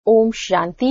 ஓம் சாந்தி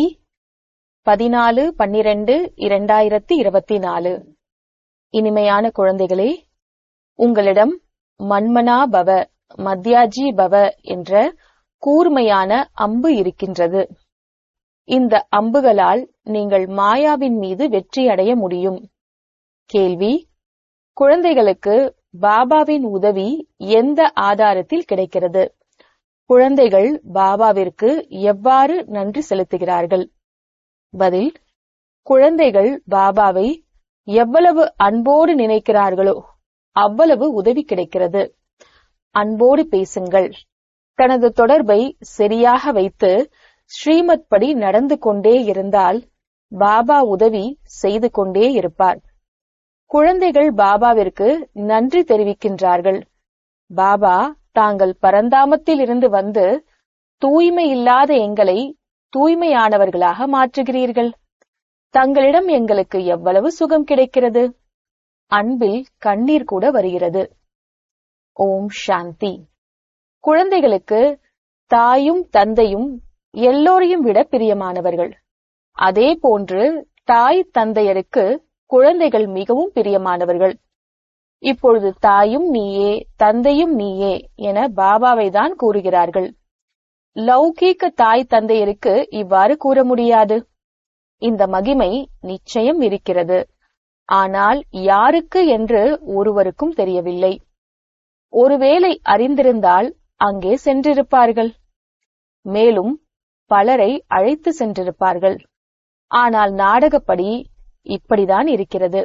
பதினாலு பன்னிரண்டு இரண்டாயிரத்தி இருபத்தி நாலு இனிமையான குழந்தைகளே உங்களிடம் மன்மனா பவ மத்யாஜி பவ என்ற கூர்மையான அம்பு இருக்கின்றது இந்த அம்புகளால் நீங்கள் மாயாவின் மீது வெற்றி அடைய முடியும் கேள்வி குழந்தைகளுக்கு பாபாவின் உதவி எந்த ஆதாரத்தில் கிடைக்கிறது குழந்தைகள் பாபாவிற்கு எவ்வாறு நன்றி செலுத்துகிறார்கள் பதில் குழந்தைகள் பாபாவை எவ்வளவு அன்போடு நினைக்கிறார்களோ அவ்வளவு உதவி கிடைக்கிறது அன்போடு பேசுங்கள் தனது தொடர்பை சரியாக வைத்து ஸ்ரீமத் படி நடந்து கொண்டே இருந்தால் பாபா உதவி செய்து கொண்டே இருப்பார் குழந்தைகள் பாபாவிற்கு நன்றி தெரிவிக்கின்றார்கள் பாபா தாங்கள் பரந்தாமத்தில் இருந்து வந்து தூய்மை இல்லாத எங்களை தூய்மையானவர்களாக மாற்றுகிறீர்கள் தங்களிடம் எங்களுக்கு எவ்வளவு சுகம் கிடைக்கிறது அன்பில் கண்ணீர் கூட வருகிறது ஓம் சாந்தி குழந்தைகளுக்கு தாயும் தந்தையும் எல்லோரையும் விட பிரியமானவர்கள் அதே போன்று தாய் தந்தையருக்கு குழந்தைகள் மிகவும் பிரியமானவர்கள் இப்பொழுது தாயும் நீயே தந்தையும் நீயே என பாபாவை தான் கூறுகிறார்கள் லௌகீக தாய் தந்தையருக்கு இவ்வாறு கூற முடியாது இந்த மகிமை நிச்சயம் இருக்கிறது ஆனால் யாருக்கு என்று ஒருவருக்கும் தெரியவில்லை ஒருவேளை அறிந்திருந்தால் அங்கே சென்றிருப்பார்கள் மேலும் பலரை அழைத்து சென்றிருப்பார்கள் ஆனால் நாடகப்படி இப்படிதான் இருக்கிறது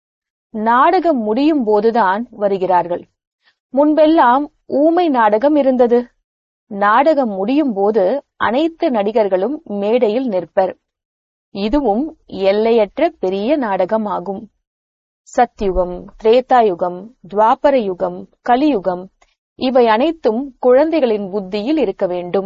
நாடகம் முடியும் போதுதான் வருகிறார்கள் முன்பெல்லாம் ஊமை நாடகம் இருந்தது நாடகம் முடியும் போது அனைத்து நடிகர்களும் மேடையில் நிற்பர் இதுவும் எல்லையற்ற பெரிய நாடகம் ஆகும் சத்யுகம் திரேதாயுகம் துவாபர யுகம் கலியுகம் இவை அனைத்தும் குழந்தைகளின் புத்தியில் இருக்க வேண்டும்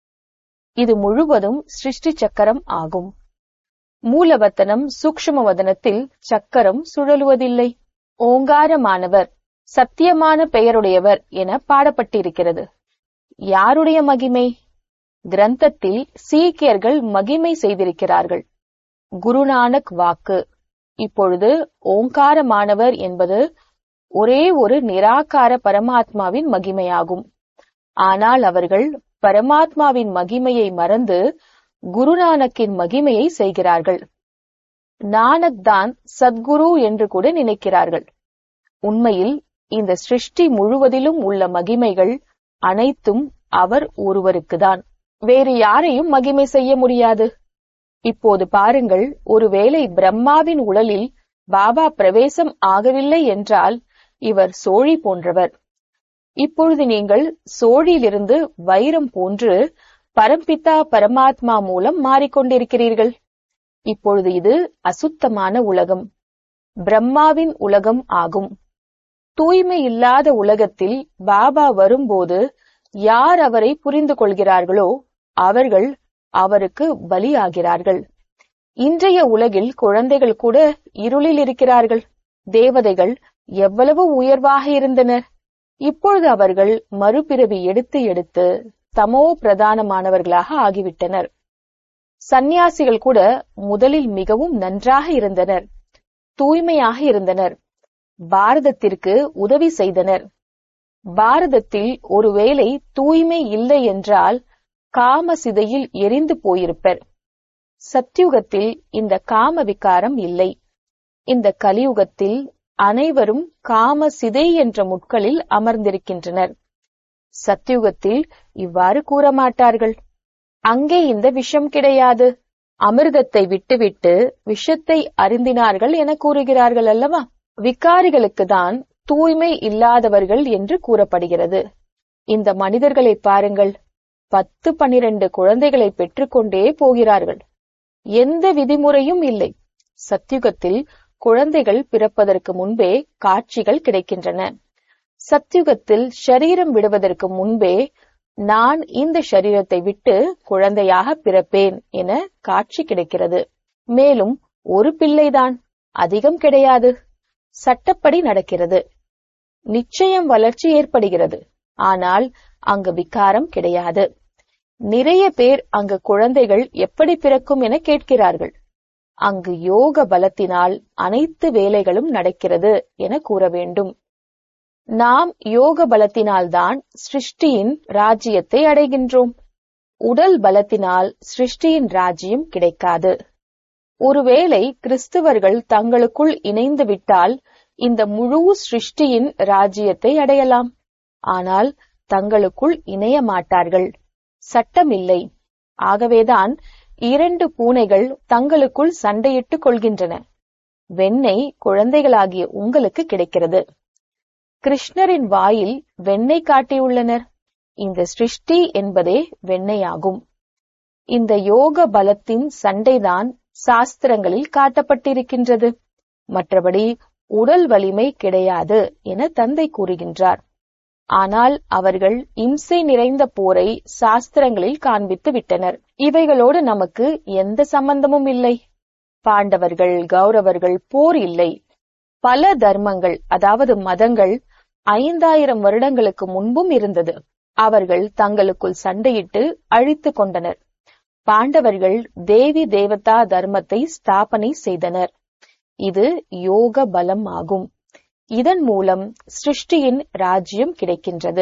இது முழுவதும் சிருஷ்டி சக்கரம் ஆகும் மூலவத்தனம் சூக்ஷ்ம வதனத்தில் சக்கரம் சுழலுவதில்லை ஓங்காரமானவர் சத்தியமான பெயருடையவர் என பாடப்பட்டிருக்கிறது யாருடைய மகிமை கிரந்தத்தில் சீக்கியர்கள் மகிமை செய்திருக்கிறார்கள் குருநானக் வாக்கு இப்பொழுது ஓங்காரமானவர் என்பது ஒரே ஒரு நிராகார பரமாத்மாவின் மகிமையாகும் ஆனால் அவர்கள் பரமாத்மாவின் மகிமையை மறந்து குருநானக்கின் மகிமையை செய்கிறார்கள் நானக் தான் சத்குரு என்று கூட நினைக்கிறார்கள் உண்மையில் இந்த சிருஷ்டி முழுவதிலும் உள்ள மகிமைகள் அனைத்தும் அவர் ஒருவருக்குதான் வேறு யாரையும் மகிமை செய்ய முடியாது இப்போது பாருங்கள் ஒருவேளை பிரம்மாவின் உடலில் பாபா பிரவேசம் ஆகவில்லை என்றால் இவர் சோழி போன்றவர் இப்பொழுது நீங்கள் சோழியிலிருந்து வைரம் போன்று பரம்பிதா பரமாத்மா மூலம் மாறிக்கொண்டிருக்கிறீர்கள் இப்பொழுது இது அசுத்தமான உலகம் பிரம்மாவின் உலகம் ஆகும் தூய்மை இல்லாத உலகத்தில் பாபா வரும்போது யார் அவரை புரிந்து கொள்கிறார்களோ அவர்கள் அவருக்கு பலியாகிறார்கள் இன்றைய உலகில் குழந்தைகள் கூட இருளில் இருக்கிறார்கள் தேவதைகள் எவ்வளவு உயர்வாக இருந்தனர் இப்பொழுது அவர்கள் மறுபிறவி எடுத்து எடுத்து தமோ பிரதானமானவர்களாக ஆகிவிட்டனர் சந்நியாசிகள் கூட முதலில் மிகவும் நன்றாக இருந்தனர் தூய்மையாக இருந்தனர் பாரதத்திற்கு உதவி செய்தனர் பாரதத்தில் ஒருவேளை தூய்மை இல்லை என்றால் காம சிதையில் எரிந்து போயிருப்பர் சத்யுகத்தில் இந்த காம விகாரம் இல்லை இந்த கலியுகத்தில் அனைவரும் காம சிதை என்ற முட்களில் அமர்ந்திருக்கின்றனர் சத்யுகத்தில் இவ்வாறு கூற மாட்டார்கள் அங்கே இந்த விஷம் கிடையாது அமிர்தத்தை விட்டுவிட்டு விஷத்தை அருந்தினார்கள் என கூறுகிறார்கள் அல்லவா விகாரிகளுக்கு தான் தூய்மை இல்லாதவர்கள் என்று கூறப்படுகிறது இந்த மனிதர்களை பாருங்கள் பத்து பனிரெண்டு குழந்தைகளை பெற்றுக்கொண்டே போகிறார்கள் எந்த விதிமுறையும் இல்லை சத்யுகத்தில் குழந்தைகள் பிறப்பதற்கு முன்பே காட்சிகள் கிடைக்கின்றன சத்யுகத்தில் ஷரீரம் விடுவதற்கு முன்பே நான் இந்த ஷரீரத்தை விட்டு குழந்தையாக பிறப்பேன் என காட்சி கிடைக்கிறது மேலும் ஒரு பிள்ளைதான் அதிகம் கிடையாது சட்டப்படி நடக்கிறது நிச்சயம் வளர்ச்சி ஏற்படுகிறது ஆனால் அங்கு விகாரம் கிடையாது நிறைய பேர் அங்கு குழந்தைகள் எப்படி பிறக்கும் என கேட்கிறார்கள் அங்கு யோக பலத்தினால் அனைத்து வேலைகளும் நடக்கிறது என கூற வேண்டும் நாம் யோக பலத்தினால்தான் சிருஷ்டியின் ராஜ்யத்தை அடைகின்றோம் உடல் பலத்தினால் சிருஷ்டியின் ராஜ்யம் கிடைக்காது ஒருவேளை கிறிஸ்தவர்கள் தங்களுக்குள் இணைந்து விட்டால் இந்த முழு சிருஷ்டியின் ராஜ்யத்தை அடையலாம் ஆனால் தங்களுக்குள் இணைய மாட்டார்கள் சட்டமில்லை ஆகவேதான் இரண்டு பூனைகள் தங்களுக்குள் சண்டையிட்டுக் கொள்கின்றன வெண்ணெய் குழந்தைகளாகிய உங்களுக்கு கிடைக்கிறது கிருஷ்ணரின் வாயில் வெண்ணெய் காட்டியுள்ளனர் இந்த சிருஷ்டி என்பதே வெண்ணெயாகும் இந்த யோக பலத்தின் சண்டைதான் சாஸ்திரங்களில் காட்டப்பட்டிருக்கின்றது மற்றபடி உடல் வலிமை கிடையாது என தந்தை கூறுகின்றார் ஆனால் அவர்கள் இம்சை நிறைந்த போரை சாஸ்திரங்களில் காண்பித்து விட்டனர் இவைகளோடு நமக்கு எந்த சம்பந்தமும் இல்லை பாண்டவர்கள் கௌரவர்கள் போர் இல்லை பல தர்மங்கள் அதாவது மதங்கள் ஐந்தாயிரம் வருடங்களுக்கு முன்பும் இருந்தது அவர்கள் தங்களுக்குள் சண்டையிட்டு அழித்து கொண்டனர் பாண்டவர்கள் தேவி தேவதா தர்மத்தை ஸ்தாபனை செய்தனர் இது யோக பலம் ஆகும் இதன் மூலம் சிருஷ்டியின் ராஜ்யம் கிடைக்கின்றது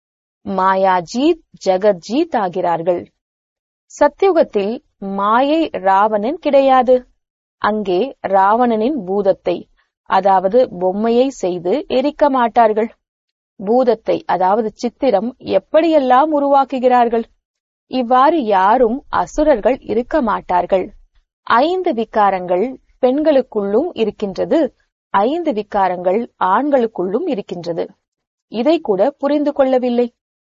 மாயாஜீத் ஜெகத்ஜீத் ஆகிறார்கள் சத்தியுகத்தில் மாயை ராவணன் கிடையாது அங்கே ராவணனின் பூதத்தை அதாவது பொம்மையை செய்து எரிக்க மாட்டார்கள் பூதத்தை அதாவது சித்திரம் எப்படியெல்லாம் உருவாக்குகிறார்கள் இவ்வாறு யாரும் அசுரர்கள் இருக்க மாட்டார்கள் ஐந்து விகாரங்கள் பெண்களுக்குள்ளும் இருக்கின்றது ஐந்து விகாரங்கள் ஆண்களுக்குள்ளும் இருக்கின்றது இதை கூட புரிந்து கொள்ளவில்லை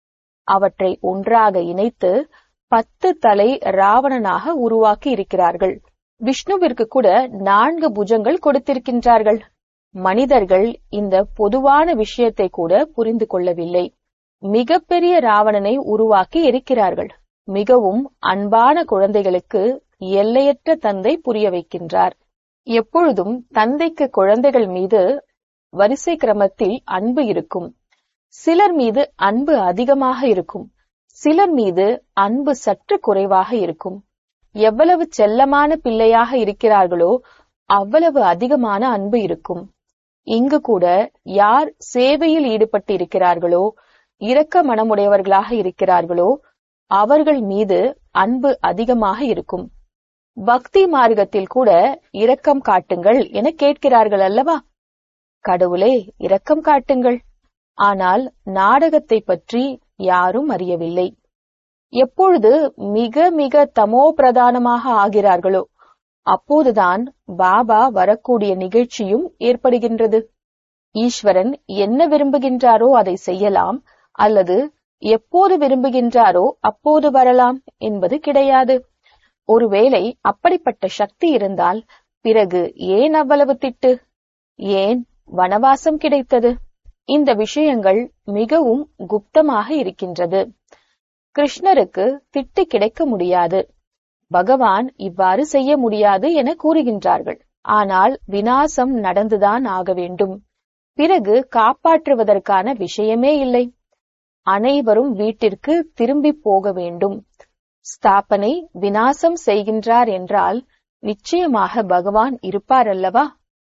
அவற்றை ஒன்றாக இணைத்து பத்து தலை ராவணனாக உருவாக்கி இருக்கிறார்கள் விஷ்ணுவிற்கு கூட நான்கு புஜங்கள் கொடுத்திருக்கின்றார்கள் மனிதர்கள் இந்த பொதுவான விஷயத்தை கூட புரிந்து கொள்ளவில்லை மிகப்பெரிய ராவணனை உருவாக்கி இருக்கிறார்கள் மிகவும் அன்பான குழந்தைகளுக்கு எல்லையற்ற தந்தை புரிய வைக்கின்றார் எப்பொழுதும் தந்தைக்கு குழந்தைகள் மீது வரிசை கிரமத்தில் அன்பு இருக்கும் சிலர் மீது அன்பு அதிகமாக இருக்கும் சிலர் மீது அன்பு சற்று குறைவாக இருக்கும் எவ்வளவு செல்லமான பிள்ளையாக இருக்கிறார்களோ அவ்வளவு அதிகமான அன்பு இருக்கும் இங்கு கூட யார் சேவையில் ஈடுபட்டு இருக்கிறார்களோ இரக்க மனமுடையவர்களாக இருக்கிறார்களோ அவர்கள் மீது அன்பு அதிகமாக இருக்கும் பக்தி மார்க்கத்தில் கூட இரக்கம் காட்டுங்கள் என கேட்கிறார்கள் அல்லவா கடவுளே இரக்கம் காட்டுங்கள் ஆனால் நாடகத்தை பற்றி யாரும் அறியவில்லை எப்பொழுது மிக மிக தமோ பிரதானமாக ஆகிறார்களோ அப்போதுதான் பாபா வரக்கூடிய நிகழ்ச்சியும் ஏற்படுகின்றது ஈஸ்வரன் என்ன விரும்புகின்றாரோ அதை செய்யலாம் அல்லது எப்போது விரும்புகின்றாரோ அப்போது வரலாம் என்பது கிடையாது ஒருவேளை அப்படிப்பட்ட சக்தி இருந்தால் பிறகு ஏன் அவ்வளவு திட்டு ஏன் வனவாசம் கிடைத்தது இந்த விஷயங்கள் மிகவும் குப்தமாக இருக்கின்றது கிருஷ்ணருக்கு திட்டு கிடைக்க முடியாது பகவான் இவ்வாறு செய்ய முடியாது என கூறுகின்றார்கள் ஆனால் வினாசம் நடந்துதான் ஆக வேண்டும் பிறகு காப்பாற்றுவதற்கான விஷயமே இல்லை அனைவரும் வீட்டிற்கு திரும்பி போக வேண்டும் ஸ்தாபனை வினாசம் செய்கின்றார் என்றால் நிச்சயமாக பகவான் இருப்பார் அல்லவா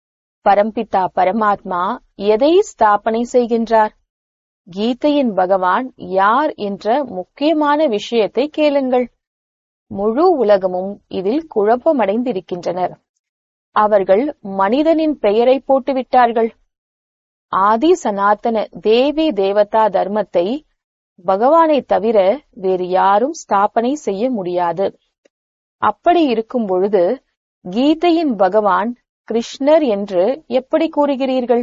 பரம்பிதா பரமாத்மா எதை ஸ்தாபனை செய்கின்றார் கீதையின் பகவான் யார் என்ற முக்கியமான விஷயத்தை கேளுங்கள் முழு உலகமும் இதில் குழப்பமடைந்திருக்கின்றனர் அவர்கள் மனிதனின் பெயரை போட்டுவிட்டார்கள் ஆதி சனாதன தேவி தேவதா தர்மத்தை பகவானை தவிர வேறு யாரும் ஸ்தாபனை செய்ய முடியாது அப்படி இருக்கும் பொழுது கீதையின் பகவான் கிருஷ்ணர் என்று எப்படி கூறுகிறீர்கள்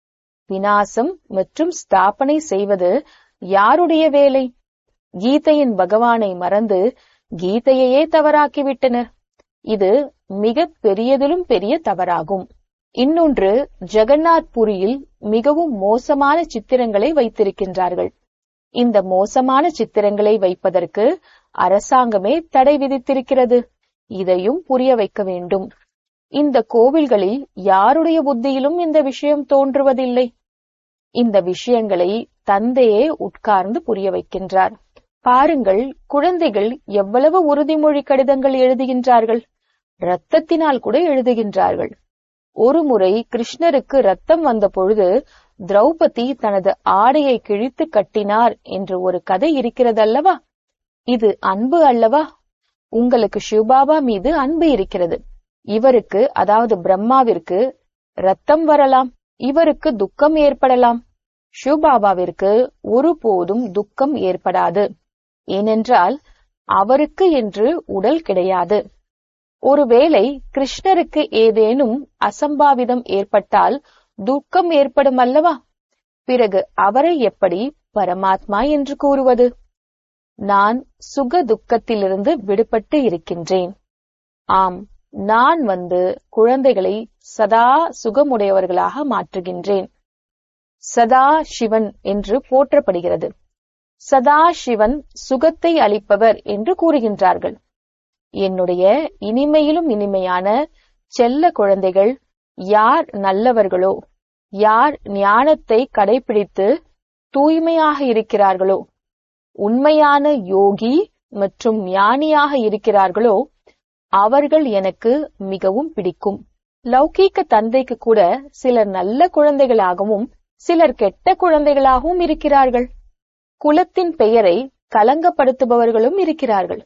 வினாசம் மற்றும் ஸ்தாபனை செய்வது யாருடைய வேலை கீதையின் பகவானை மறந்து கீதையையே தவறாக்கிவிட்டனர் இது மிக பெரியதிலும் பெரிய தவறாகும் இன்னொன்று ஜெகநாத் புரியில் மிகவும் மோசமான சித்திரங்களை வைத்திருக்கின்றார்கள் இந்த மோசமான சித்திரங்களை வைப்பதற்கு அரசாங்கமே தடை விதித்திருக்கிறது இதையும் புரிய வைக்க வேண்டும் இந்த கோவில்களில் யாருடைய புத்தியிலும் இந்த விஷயம் தோன்றுவதில்லை இந்த விஷயங்களை தந்தையே உட்கார்ந்து புரிய வைக்கின்றார் பாருங்கள் குழந்தைகள் எவ்வளவு உறுதிமொழி கடிதங்கள் எழுதுகின்றார்கள் ரத்தத்தினால் கூட எழுதுகின்றார்கள் ஒருமுறை கிருஷ்ணருக்கு ரத்தம் வந்த பொழுது திரௌபதி தனது ஆடையை கிழித்து கட்டினார் என்று ஒரு கதை இருக்கிறதல்லவா இது அன்பு அல்லவா உங்களுக்கு சிவபாபா மீது அன்பு இருக்கிறது இவருக்கு அதாவது பிரம்மாவிற்கு ரத்தம் வரலாம் இவருக்கு துக்கம் ஏற்படலாம் சிவபாபாவிற்கு ஒருபோதும் துக்கம் ஏற்படாது ஏனென்றால் அவருக்கு என்று உடல் கிடையாது ஒருவேளை கிருஷ்ணருக்கு ஏதேனும் அசம்பாவிதம் ஏற்பட்டால் துக்கம் ஏற்படும் அல்லவா பிறகு அவரை எப்படி பரமாத்மா என்று கூறுவது நான் சுக துக்கத்திலிருந்து விடுபட்டு இருக்கின்றேன் ஆம் நான் வந்து குழந்தைகளை சதா சுகமுடையவர்களாக மாற்றுகின்றேன் சதா சிவன் என்று போற்றப்படுகிறது சதா சிவன் சுகத்தை அளிப்பவர் என்று கூறுகின்றார்கள் என்னுடைய இனிமையிலும் இனிமையான செல்ல குழந்தைகள் யார் நல்லவர்களோ யார் ஞானத்தை கடைபிடித்து தூய்மையாக இருக்கிறார்களோ உண்மையான யோகி மற்றும் ஞானியாக இருக்கிறார்களோ அவர்கள் எனக்கு மிகவும் பிடிக்கும் லௌகீக தந்தைக்கு கூட சிலர் நல்ல குழந்தைகளாகவும் சிலர் கெட்ட குழந்தைகளாகவும் இருக்கிறார்கள் குலத்தின் பெயரை கலங்கப்படுத்துபவர்களும் இருக்கிறார்கள்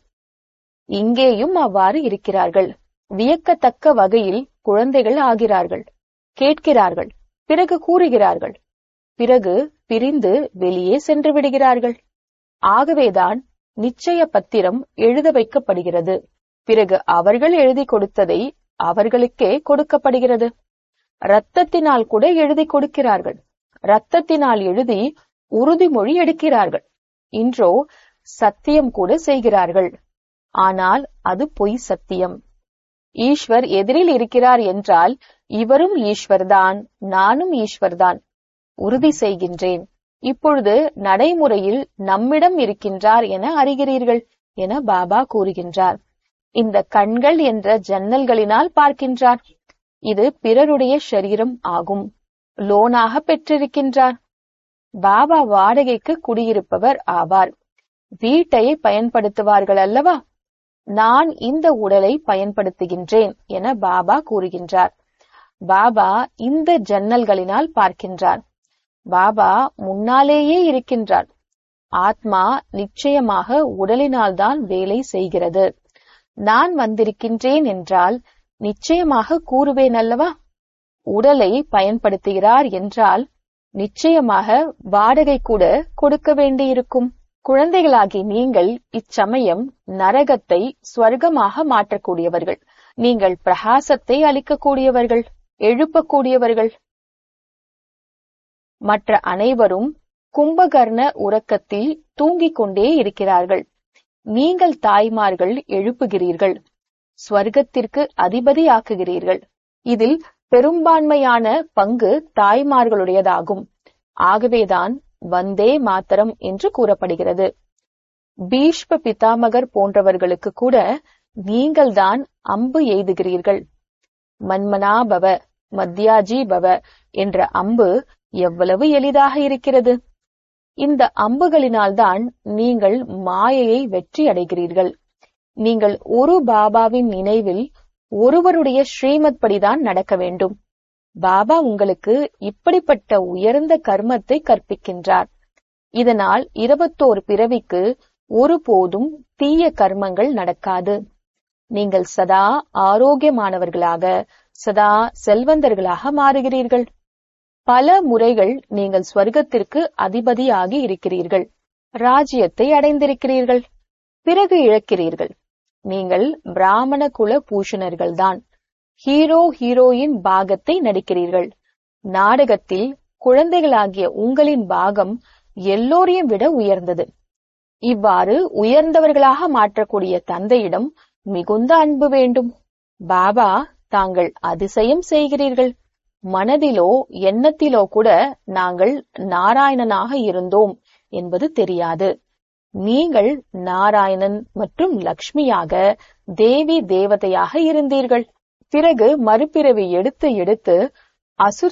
இங்கேயும் அவ்வாறு இருக்கிறார்கள் வியக்கத்தக்க வகையில் குழந்தைகள் ஆகிறார்கள் கேட்கிறார்கள் பிறகு கூறுகிறார்கள் பிறகு பிரிந்து வெளியே சென்று விடுகிறார்கள் ஆகவேதான் நிச்சய பத்திரம் எழுத வைக்கப்படுகிறது பிறகு அவர்கள் எழுதி கொடுத்ததை அவர்களுக்கே கொடுக்கப்படுகிறது ரத்தத்தினால் கூட எழுதி கொடுக்கிறார்கள் ரத்தத்தினால் எழுதி உறுதிமொழி எடுக்கிறார்கள் இன்றோ சத்தியம் கூட செய்கிறார்கள் ஆனால் அது பொய் சத்தியம் ஈஸ்வர் எதிரில் இருக்கிறார் என்றால் இவரும் ஈஸ்வர்தான் நானும் ஈஸ்வர்தான் உறுதி செய்கின்றேன் இப்பொழுது நடைமுறையில் நம்மிடம் இருக்கின்றார் என அறிகிறீர்கள் என பாபா கூறுகின்றார் இந்த கண்கள் என்ற ஜன்னல்களினால் பார்க்கின்றார் இது பிறருடைய சரீரம் ஆகும் லோனாக பெற்றிருக்கின்றார் பாபா வாடகைக்கு குடியிருப்பவர் ஆவார் வீட்டை பயன்படுத்துவார்கள் அல்லவா நான் இந்த உடலை பயன்படுத்துகின்றேன் என பாபா கூறுகின்றார் பாபா இந்த ஜன்னல்களினால் பார்க்கின்றார் பாபா முன்னாலேயே இருக்கின்றார் ஆத்மா நிச்சயமாக உடலினால்தான் வேலை செய்கிறது நான் வந்திருக்கின்றேன் என்றால் நிச்சயமாக கூறுவேன் அல்லவா உடலை பயன்படுத்துகிறார் என்றால் நிச்சயமாக வாடகை கூட கொடுக்க வேண்டியிருக்கும் குழந்தைகளாகி நீங்கள் இச்சமயம் நரகத்தை ஸ்வர்க்கமாக மாற்றக்கூடியவர்கள் நீங்கள் பிரகாசத்தை அளிக்கக்கூடியவர்கள் எழுப்பக்கூடியவர்கள் மற்ற அனைவரும் கும்பகர்ண உறக்கத்தில் தூங்கிக் கொண்டே இருக்கிறார்கள் நீங்கள் தாய்மார்கள் எழுப்புகிறீர்கள் ஸ்வர்க்கத்திற்கு அதிபதியாக்குகிறீர்கள் இதில் பெரும்பான்மையான பங்கு தாய்மார்களுடையதாகும் ஆகவேதான் வந்தே மாத்தரம் என்று கூறப்படுகிறது பீஷ்ம பிதாமகர் போன்றவர்களுக்கு கூட நீங்கள்தான் அம்பு எய்துகிறீர்கள் மன்மனா பவ மத்யாஜி பவ என்ற அம்பு எவ்வளவு எளிதாக இருக்கிறது இந்த அம்புகளினால்தான் நீங்கள் மாயையை வெற்றி அடைகிறீர்கள் நீங்கள் ஒரு பாபாவின் நினைவில் ஒருவருடைய ஸ்ரீமத் படிதான் நடக்க வேண்டும் பாபா உங்களுக்கு இப்படிப்பட்ட உயர்ந்த கர்மத்தை கற்பிக்கின்றார் இதனால் இருபத்தோரு பிறவிக்கு ஒருபோதும் தீய கர்மங்கள் நடக்காது நீங்கள் சதா ஆரோக்கியமானவர்களாக சதா செல்வந்தர்களாக மாறுகிறீர்கள் பல முறைகள் நீங்கள் ஸ்வர்க்கத்திற்கு அதிபதியாகி இருக்கிறீர்கள் ராஜ்யத்தை அடைந்திருக்கிறீர்கள் பிறகு இழக்கிறீர்கள் நீங்கள் பிராமண குல பூஷணர்கள்தான் ஹீரோ ஹீரோயின் பாகத்தை நடிக்கிறீர்கள் நாடகத்தில் குழந்தைகளாகிய உங்களின் பாகம் எல்லோரையும் விட உயர்ந்தது இவ்வாறு உயர்ந்தவர்களாக மாற்றக்கூடிய தந்தையிடம் மிகுந்த அன்பு வேண்டும் பாபா தாங்கள் அதிசயம் செய்கிறீர்கள் மனதிலோ எண்ணத்திலோ கூட நாங்கள் நாராயணனாக இருந்தோம் என்பது தெரியாது நீங்கள் நாராயணன் மற்றும் லக்ஷ்மியாக தேவி தேவதையாக இருந்தீர்கள் பிறகு மறுபிறவி எடுத்து எடுத்து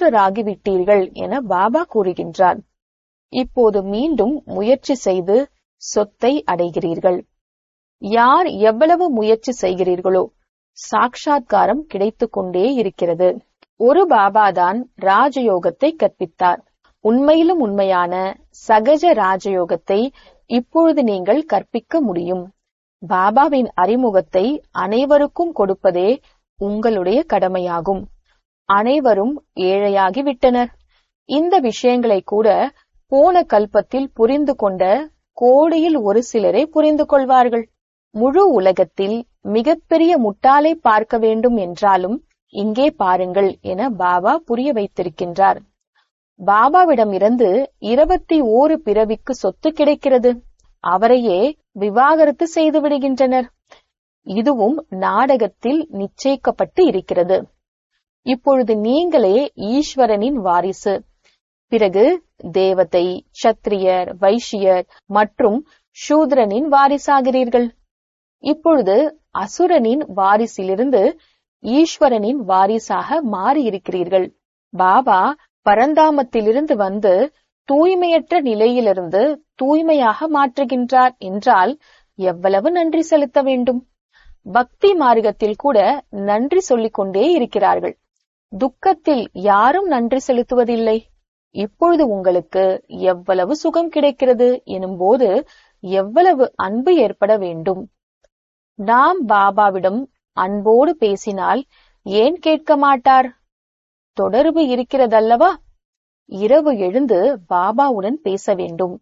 அசுரராகிவிட்டீர்கள் என பாபா கூறுகின்றார் இப்போது மீண்டும் முயற்சி செய்து சொத்தை அடைகிறீர்கள் யார் எவ்வளவு முயற்சி செய்கிறீர்களோ சாட்சாத்காரம் கிடைத்துக் கொண்டே இருக்கிறது ஒரு பாபாதான் ராஜயோகத்தை கற்பித்தார் உண்மையிலும் உண்மையான சகஜ ராஜயோகத்தை இப்பொழுது நீங்கள் கற்பிக்க முடியும் பாபாவின் அறிமுகத்தை அனைவருக்கும் கொடுப்பதே உங்களுடைய கடமையாகும் அனைவரும் ஏழையாகி விட்டனர் இந்த விஷயங்களை கூட போன கல்பத்தில் புரிந்து கொண்ட கோடியில் ஒரு சிலரே புரிந்து கொள்வார்கள் முழு உலகத்தில் மிகப்பெரிய முட்டாளை பார்க்க வேண்டும் என்றாலும் இங்கே பாருங்கள் என பாபா புரிய வைத்திருக்கின்றார் பாபாவிடம் இருந்து இருபத்தி ஓரு பிறவிக்கு சொத்து கிடைக்கிறது அவரையே விவாகரத்து செய்து விடுகின்றனர் இதுவும் நாடகத்தில் நிச்சயிக்கப்பட்டு இருக்கிறது இப்பொழுது நீங்களே ஈஸ்வரனின் வாரிசு பிறகு தேவதை சத்திரியர் வைஷ்யர் மற்றும் சூத்ரனின் வாரிசாகிறீர்கள் இப்பொழுது அசுரனின் வாரிசிலிருந்து ஈஸ்வரனின் வாரிசாக மாறியிருக்கிறீர்கள் பாபா பரந்தாமத்திலிருந்து வந்து தூய்மையற்ற நிலையிலிருந்து தூய்மையாக மாற்றுகின்றார் என்றால் எவ்வளவு நன்றி செலுத்த வேண்டும் பக்தி மார்க்கத்தில் கூட நன்றி சொல்லிக் கொண்டே இருக்கிறார்கள் துக்கத்தில் யாரும் நன்றி செலுத்துவதில்லை இப்பொழுது உங்களுக்கு எவ்வளவு சுகம் கிடைக்கிறது எனும்போது எவ்வளவு அன்பு ஏற்பட வேண்டும் நாம் பாபாவிடம் அன்போடு பேசினால் ஏன் கேட்க மாட்டார் தொடர்பு இருக்கிறதல்லவா இரவு எழுந்து பாபாவுடன் பேச வேண்டும்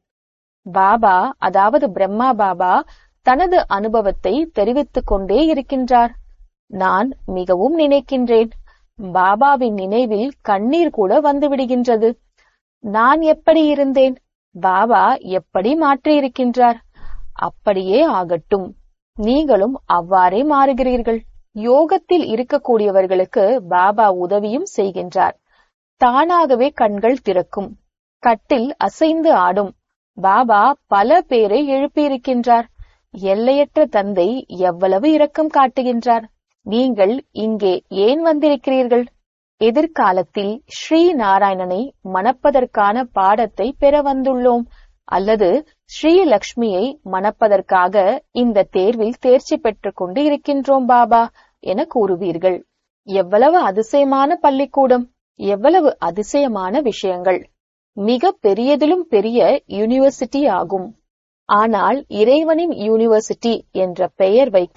பாபா அதாவது பிரம்மா பாபா தனது அனுபவத்தை தெரிவித்துக் கொண்டே இருக்கின்றார் நான் மிகவும் நினைக்கின்றேன் பாபாவின் நினைவில் கண்ணீர் கூட வந்து விடுகின்றது நான் எப்படி இருந்தேன் பாபா எப்படி மாற்றியிருக்கின்றார் அப்படியே ஆகட்டும் நீங்களும் அவ்வாறே மாறுகிறீர்கள் யோகத்தில் இருக்கக்கூடியவர்களுக்கு பாபா உதவியும் செய்கின்றார் தானாகவே கண்கள் திறக்கும் கட்டில் அசைந்து ஆடும் பாபா பல பேரை எழுப்பியிருக்கின்றார் எல்லையற்ற தந்தை எவ்வளவு இரக்கம் காட்டுகின்றார் நீங்கள் இங்கே ஏன் வந்திருக்கிறீர்கள் எதிர்காலத்தில் ஸ்ரீ நாராயணனை மணப்பதற்கான பாடத்தை பெற வந்துள்ளோம் அல்லது ஸ்ரீ லக்ஷ்மியை மணப்பதற்காக இந்த தேர்வில் தேர்ச்சி பெற்றுக் கொண்டு இருக்கின்றோம் பாபா என கூறுவீர்கள் எவ்வளவு அதிசயமான பள்ளிக்கூடம் எவ்வளவு அதிசயமான விஷயங்கள் மிக பெரியதிலும் பெரிய யூனிவர்சிட்டி ஆகும் ஆனால் இறைவனின் யூனிவர்சிட்டி என்ற பெயர் வைக்க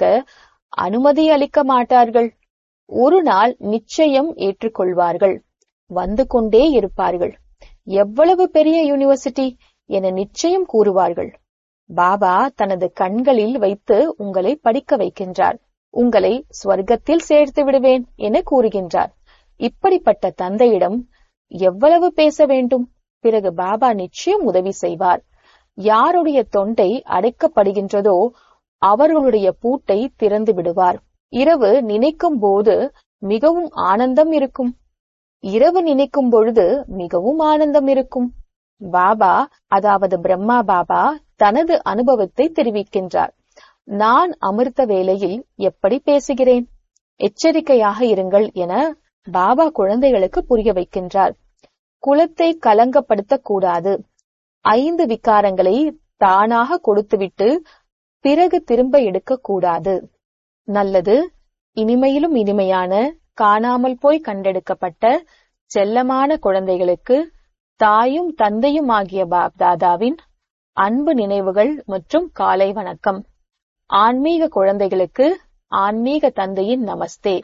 அனுமதி அளிக்க மாட்டார்கள் ஒரு நாள் நிச்சயம் ஏற்றுக்கொள்வார்கள் வந்து கொண்டே இருப்பார்கள் எவ்வளவு பெரிய யூனிவர்சிட்டி என நிச்சயம் கூறுவார்கள் பாபா தனது கண்களில் வைத்து உங்களை படிக்க வைக்கின்றார் உங்களை ஸ்வர்க்கத்தில் சேர்த்து விடுவேன் என கூறுகின்றார் இப்படிப்பட்ட தந்தையிடம் எவ்வளவு பேச வேண்டும் பிறகு பாபா நிச்சயம் உதவி செய்வார் யாருடைய தொண்டை அடைக்கப்படுகின்றதோ அவர்களுடைய பூட்டை திறந்து விடுவார் இரவு நினைக்கும் போது மிகவும் ஆனந்தம் இருக்கும் இரவு நினைக்கும் பொழுது மிகவும் ஆனந்தம் இருக்கும் பாபா அதாவது பிரம்மா பாபா தனது அனுபவத்தை தெரிவிக்கின்றார் நான் அமிர்த வேளையில் எப்படி பேசுகிறேன் எச்சரிக்கையாக இருங்கள் என பாபா குழந்தைகளுக்கு புரிய வைக்கின்றார் குலத்தை கலங்கப்படுத்தக் கூடாது ஐந்து விகாரங்களை தானாக கொடுத்துவிட்டு பிறகு திரும்ப எடுக்கக் கூடாது நல்லது இனிமையிலும் இனிமையான காணாமல் போய் கண்டெடுக்கப்பட்ட செல்லமான குழந்தைகளுக்கு தாயும் தந்தையும் ஆகிய பாப்தாதாவின் அன்பு நினைவுகள் மற்றும் காலை வணக்கம் ஆன்மீக குழந்தைகளுக்கு ஆன்மீக தந்தையின் நமஸ்தே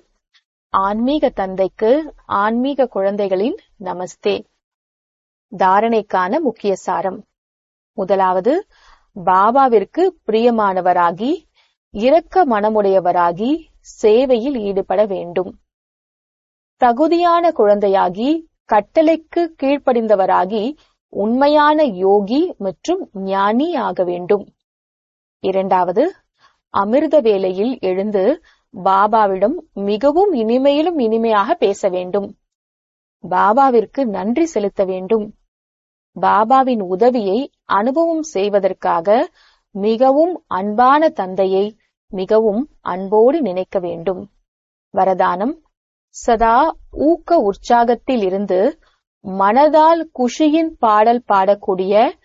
ஆன்மீக தந்தைக்கு ஆன்மீக குழந்தைகளின் நமஸ்தே தாரணைக்கான முக்கிய சாரம் முதலாவது பாபாவிற்கு பிரியமானவராகி இரக்க மனமுடையவராகி சேவையில் ஈடுபட வேண்டும் தகுதியான குழந்தையாகி கட்டளைக்கு கீழ்ப்படிந்தவராகி உண்மையான யோகி மற்றும் ஞானி ஆக வேண்டும் இரண்டாவது அமிர்த வேளையில் எழுந்து பாபாவிடம் மிகவும் இனிமையிலும் இனிமையாக பேச வேண்டும் பாபாவிற்கு நன்றி செலுத்த வேண்டும் பாபாவின் உதவியை அனுபவம் செய்வதற்காக மிகவும் அன்பான தந்தையை மிகவும் அன்போடு நினைக்க வேண்டும் வரதானம் சதா ஊக்க உற்சாகத்தில் இருந்து மனதால் குஷியின் பாடல் பாடக்கூடிய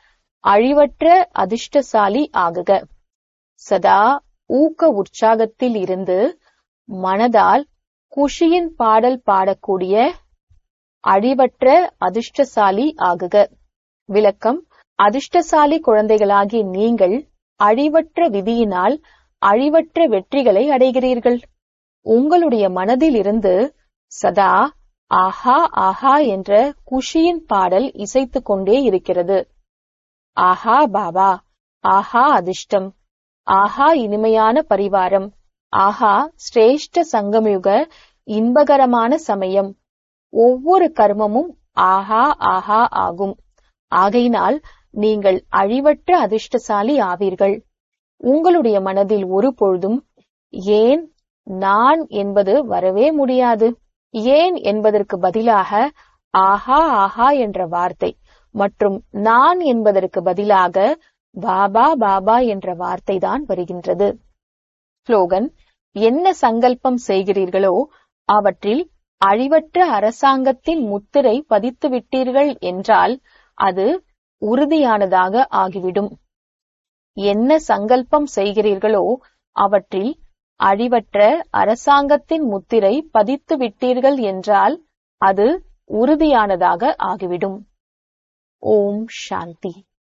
அழிவற்ற அதிர்ஷ்டசாலி ஆகுக சதா ஊக்க உற்சாகத்தில் இருந்து மனதால் குஷியின் பாடல் பாடக்கூடிய அழிவற்ற அதிர்ஷ்டசாலி ஆகுக விளக்கம் அதிர்ஷ்டசாலி குழந்தைகளாகிய நீங்கள் அழிவற்ற விதியினால் அழிவற்ற வெற்றிகளை அடைகிறீர்கள் உங்களுடைய மனதில் இருந்து சதா ஆஹா ஆஹா என்ற குஷியின் பாடல் இசைத்துக் கொண்டே இருக்கிறது ஆஹா பாபா ஆஹா அதிர்ஷ்டம் ஆஹா இனிமையான பரிவாரம் ஆஹா சிரேஷ்ட சங்கமயுக இன்பகரமான சமயம் ஒவ்வொரு கர்மமும் ஆஹா ஆஹா ஆகும் ஆகையினால் நீங்கள் அழிவற்ற அதிர்ஷ்டசாலி ஆவீர்கள் உங்களுடைய மனதில் ஒரு பொழுதும் ஏன் நான் என்பது வரவே முடியாது ஏன் என்பதற்கு பதிலாக ஆஹா ஆஹா என்ற வார்த்தை மற்றும் நான் என்பதற்கு பதிலாக பாபா பாபா என்ற வார்த்தை தான் வருகின்றது ஸ்லோகன் என்ன சங்கல்பம் செய்கிறீர்களோ அவற்றில் அழிவற்ற அரசாங்கத்தின் முத்திரை பதித்து விட்டீர்கள் என்றால் அது உறுதியானதாக ஆகிவிடும் என்ன சங்கல்பம் செய்கிறீர்களோ அவற்றில் அழிவற்ற அரசாங்கத்தின் முத்திரை பதித்து விட்டீர்கள் என்றால் அது உறுதியானதாக ஆகிவிடும் ஓம் சாந்தி